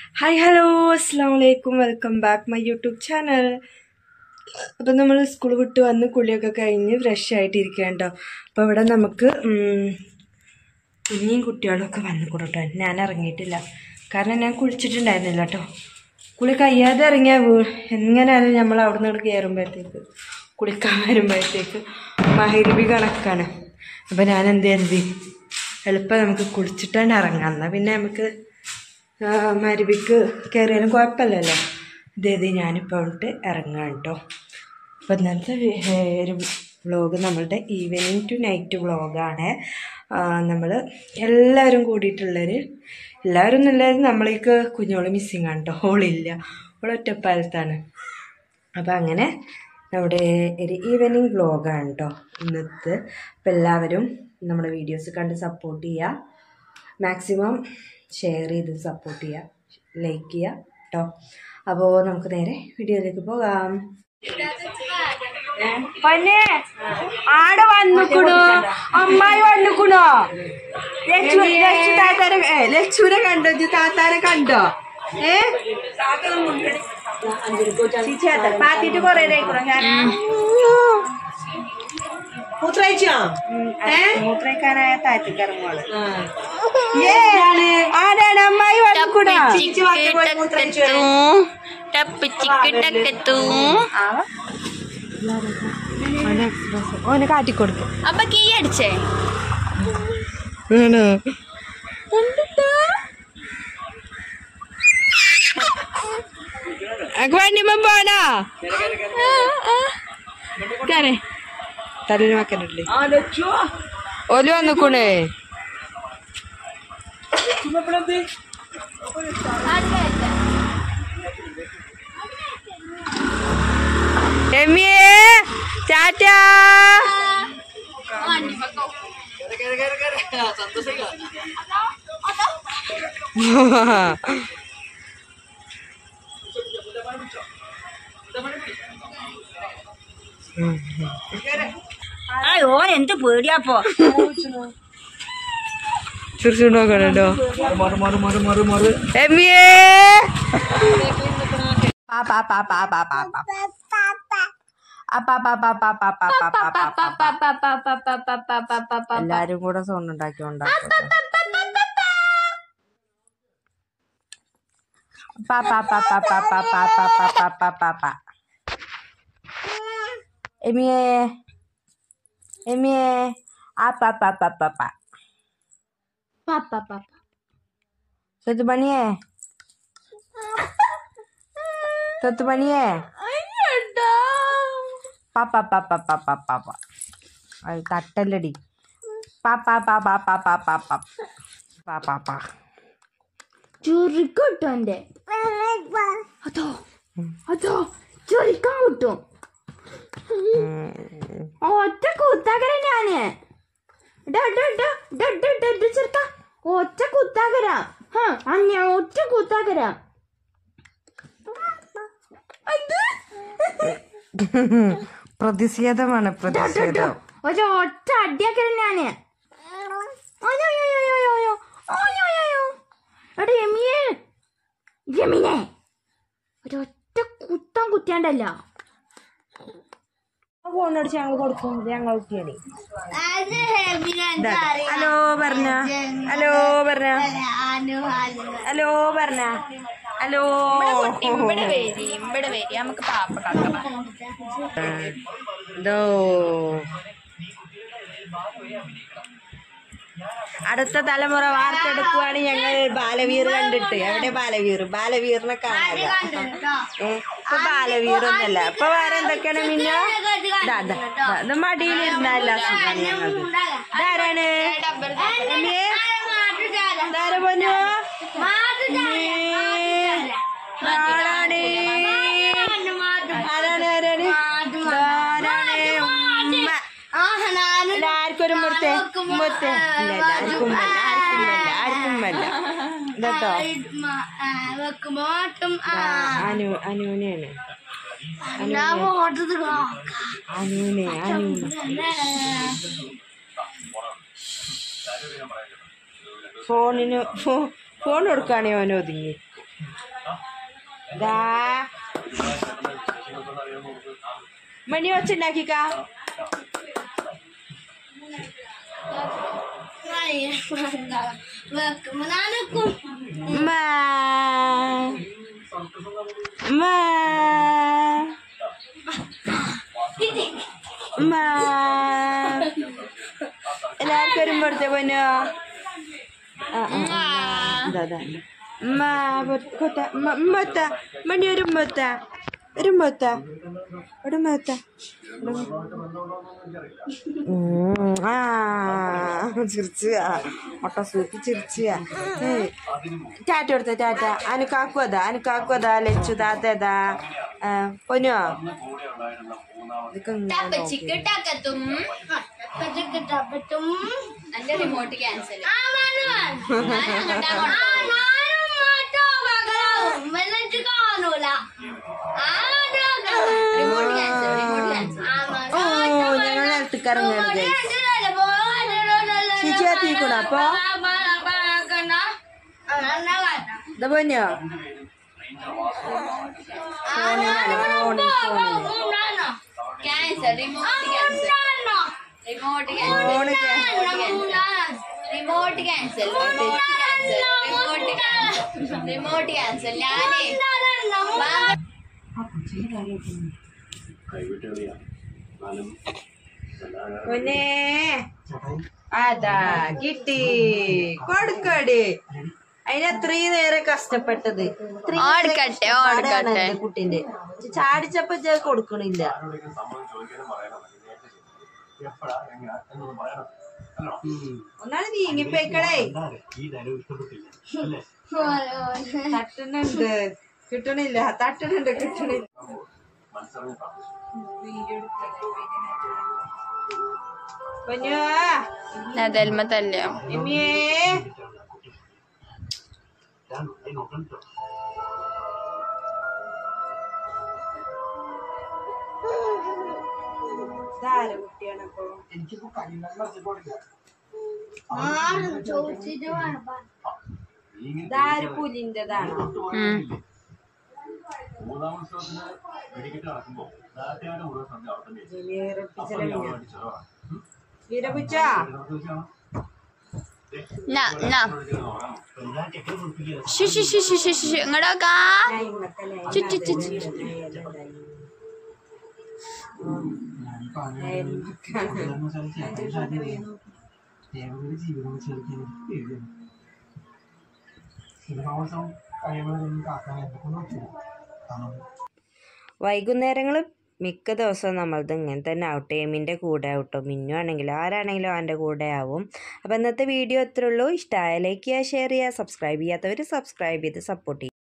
Hi hello അസ്സാം വലൈക്കും welcome back my YouTube channel അപ്പം നമ്മൾ സ്കൂൾ വിട്ട് വന്ന് കുളിയൊക്കെ കഴിഞ്ഞ് ഫ്രഷ് ആയിട്ടിരിക്കുക കേട്ടോ അപ്പോൾ ഇവിടെ നമുക്ക് ഉം, കുഞ്ഞിയും കുട്ടികളൊക്കെ വന്നു കൂടട്ടോ ഞാൻ ഇറങ്ങിയിട്ടില്ല കാരണം ഞാൻ കുളിച്ചിട്ടുണ്ടായിരുന്നില്ല കേട്ടോ കുളി കഴിയാതെ ഇറങ്ങിയ എങ്ങനെയാലും നമ്മൾ അവിടെ നിന്ന് കയറുമ്പോഴത്തേക്ക് കുളിക്കാൻ വരുമ്പോഴത്തേക്ക് മഹരിബി കണക്കാണ് അപ്പോൾ ഞാൻ എന്ത് കരുതി എളുപ്പം നമുക്ക് കുളിച്ചിട്ടാണ് ഇറങ്ങാം എന്നാൽ പിന്നെ നമുക്ക് ആ, മരുവിക്ക് കയറിയാലും കുഴപ്പമില്ലല്ലോ ഇതേത് ഞാനിപ്പോൾ അങ്ങോട്ട് ഇറങ്ങാം കേട്ടോ അപ്പോൾ ഇന്നത്തെ വി- ഏ, ഒരു വ്ളോഗ് നമ്മളുടെ ഈവനിങ് ടു നൈറ്റ് വ്ളോഗാണ് നമ്മൾ എല്ലാവരും കൂടിയിട്ടുള്ളൊരു എല്ലാവരും എന്നുള്ളത് നമ്മളേക്ക് കുഞ്ഞോള് മിസ്സിങ് ആണ് കേട്ടോ ഹോളില്ല അവൾ ഒറ്റപ്പാലത്താണ് അപ്പോൾ അങ്ങനെ നമ്മുടെ ഒരു ഈവനിങ് വ്ളോഗാണ് കേട്ടോ ഇന്നത്തെ അപ്പോൾ എല്ലാവരും നമ്മുടെ വീഡിയോസ് കണ്ട് സപ്പോർട്ട് ചെയ്യുക മാക്സിമം ഷെയർ ചെയ്ത് സപ്പോർട്ട് ചെയ്യുക ലൈക്ക് ചെയ്യുക കേട്ടോ അപ്പോൾ നമുക്ക് നേരെ വീഡിയോയിലേക്ക് പോകാം പന്നെ ആടെ വന്നുക്കുണു അമ്മായി വന്നുക്കുണോ ലച്ചു ലച്ചു താത്താരെ ഏ ലച്ചുനെ കണ്ടോ ഇജ്ജ് താത്താരെ കണ്ടോ ഏ ചേട്ടാ പാത്തിട്ട് കൊറേ ആയിക്കണോ ഞാൻ മൂത്രയിച്ചോ മൂത്രക്കാനായ താറ്റിക്ക് ഇറങ്ങുവാള് ഏ ആരാണ് അമ്മായി വന്നുക്കുണോ ഓനെ കാട്ടിക്കൊടുക്കും അപ്പൊ കീ അടിച്ചേ ആണോ വണ്ടിമം പോണോ തലയിൽ വെക്കണ്ടല്ലേ ഓല് വന്നിക്കണേ എമ്മിയേ ടാറ്റാ അയ്യോ എന്ത് പേടിയാപ്പോ ചിരിച്ചുകൊണ്ട് നോക്കണോ എമ്മിയേ എല്ലാരും കൂടെ സൗണ്ട് ഉണ്ടാക്കി ഉണ്ടാക്കും എമിയേ എമിയേ ആ പാ പാ പാ പാ പാ സത്തുമണിയേ സത്തുമണിയേ പാ പാ പാ പാ പാ പാ പാ പാ അത് തട്ടല്ലടി പാ പാ പാ പാ പാ പാ പാ പാ പാ പാ പാ ചുരുക്കിട്ടു എന്റെ അതോ അതോ ചുരുക്കാൻ കിട്ടും ഒറ്റ കുത്താക്കര ഞാന് ഡാ, ഡാ, ഡാ, ഡാ, ഡാ, ഡാ, ഡാ, ചെറുക്കാ. ഒറ്റ കുത്താക്കര ഹാ അഞ്ഞ ഒറ്റ കുത്താക്കര പ്രതിഷേധമാണ് പ്രതിഷേധം ഒരു ഒറ്റ അടിയാക്കര ഞാന് അയ്യോ, അയ്യോ, അയ്യോ, അയ്യോ, അയ്യോ. അയ്യോ, അയ്യോ, അയ്യോ. എടാ യമിയേ യമിനെ ഒരൊറ്റ കുത്താൻ കുത്തിയാണ്ടല്ല ഫോണടിച്ച് ഞങ്ങൾ കൊടുക്കും ഞങ്ങൾ കുട്ടിയാണ് ഹലോ പറഞ്ഞ ഹലോ പറഞ്ഞ ഹലോ പറഞ്ഞ ഹലോ ഇവിടെ വരി ഇവിടെ വരി നമുക്ക് പാപ്പ കളക്കാം എന്തോ അടുത്ത തലമുറ വാർത്തെടുക്കുവാണ് ഞങ്ങൾ ബാലവീർ കണ്ടിട്ട് എവിടെ ബാലവീർ ബാലവീറിനെ കാണാല്ല ഏ, ഇപ്പൊ ബാലവീറൊന്നല്ല ഇപ്പൊ വേറെ എന്തൊക്കെയാണ് മിന്ന ദാ, ദാ, ദാ, ഇത് മടിയിലിരുന്നല്ല സുഖമാണ് ഞങ്ങൾക്ക് ഇതാരാണ് എമ്മിയെ? ഇതാരാ പൊന്നു ആരാണ് ആരാണ് ആരാണ് ഇതാരാണ് ഉമ്മ എല്ലാവർക്കും ഒരു മുറത്തെ മുറത്തെ ഇല്ല ഇല്ല ആർക്കും വേണ്ട ആർക്കും വേണ്ട ആർക്കും വേണ്ട ഇതട്ടോ അനു അനുവിനെയാണ് അനുവിനെ അനുവിനെ ഫോണിന് ഫോ- ഫോൺ കൊടുക്കുകയാണെങ്കിൽ അവൻ ഒതുങ്ങി ദാ മണി വച്ചുണ്ടാക്കിക്ക മാ മാ മാ എല്ലാവർക്കും വരുമ്പോഴത്തെ പൊന്നോ ആ ആ ഇതാ ഇതാ മാ കൊത്ത മത്ത മണി ഒരു മത്ത ഒരു മത്ത ഒരു മത്ത ആ ചിരിച്ചു മുട്ട സൂപ്പി ചിരിച്ചു ടാറ്റ കൊടുത്ത ടാറ്റ അനുക്കാക്കുവതാ അനുക്കാക്കുവതാ ലച്ചു താത്തതാ പൊന്നോ ഇതൊക്കെ ഇങ്ങനെ നോക്കി. എന്റെ remote cancel remote cancel remote cancel ഓ ഞങ്ങൾ നിലത്തേക്ക് ഇറങ്ങുകയാണ് ചേച്ചി എത്തിക്കൂടാ അപ്പൊ ഇതാ പൊന്നോ ഫോണിലാണ് ഫോണിൽ ഫോണിൽ cancel remote cancel remote cancel phone remote cancel remote cancel remote cancel remote cancel ഞാനേ വാ- പൊന്നേ അതാ കിട്ടി കൊടുക്കടി അതിന് അത്രയും നേരം കഷ്ടപ്പെട്ടത് ഇത്രയും നേരം ഓടിക്കട്ടെ, കഷ്ടപ്പാടാണ് ഓടിക്കട്ടെ. എന്റെ കുട്ടീന്റെ ചാടിച്ചപ്പോ ചെ കൊടുക്കണില്ല ഒന്നാണ് നീങ്ങിപ്പോയിക്കടേ തട്ടുന്നുണ്ട് കിട്ടണില്ല തട്ടുന്നുണ്ട് കിട്ടണില്ല പൊന്നോ നദൽമ തല്ലയോ എമ്മിയേ ഇതാര കുട്ടിയാണപ്പോ ഇതാര പുലിൻ്റെതാണോ വീരപുച്ച നാ നാ ശു ശു ശു ശു ശു ശു ഇങ്ങോട്ടാ ചു, ചു, ചു, ചു. വൈകുന്നേരങ്ങൾ മിക്ക ദിവസവും നമ്മളത് ഇങ്ങനെ തന്നെ ആവട്ടെ എമ്മിൻ്റെ കൂടെ ആവട്ടോ മിന്നു ആണെങ്കിലും ആരാണെങ്കിലും അവൻ്റെ കൂടെ ആവും അപ്പോൾ ഇന്നത്തെ വീഡിയോ ഇത്രേ ഉള്ളൂ ഇഷ്ടമായ ലൈക്ക് ചെയ്യുക ഷെയർ ചെയ്യുക സബ്സ്ക്രൈബ് ചെയ്യാത്തവർ സബ്സ്ക്രൈബ് ചെയ്ത് സപ്പോർട്ട് ചെയ്യുക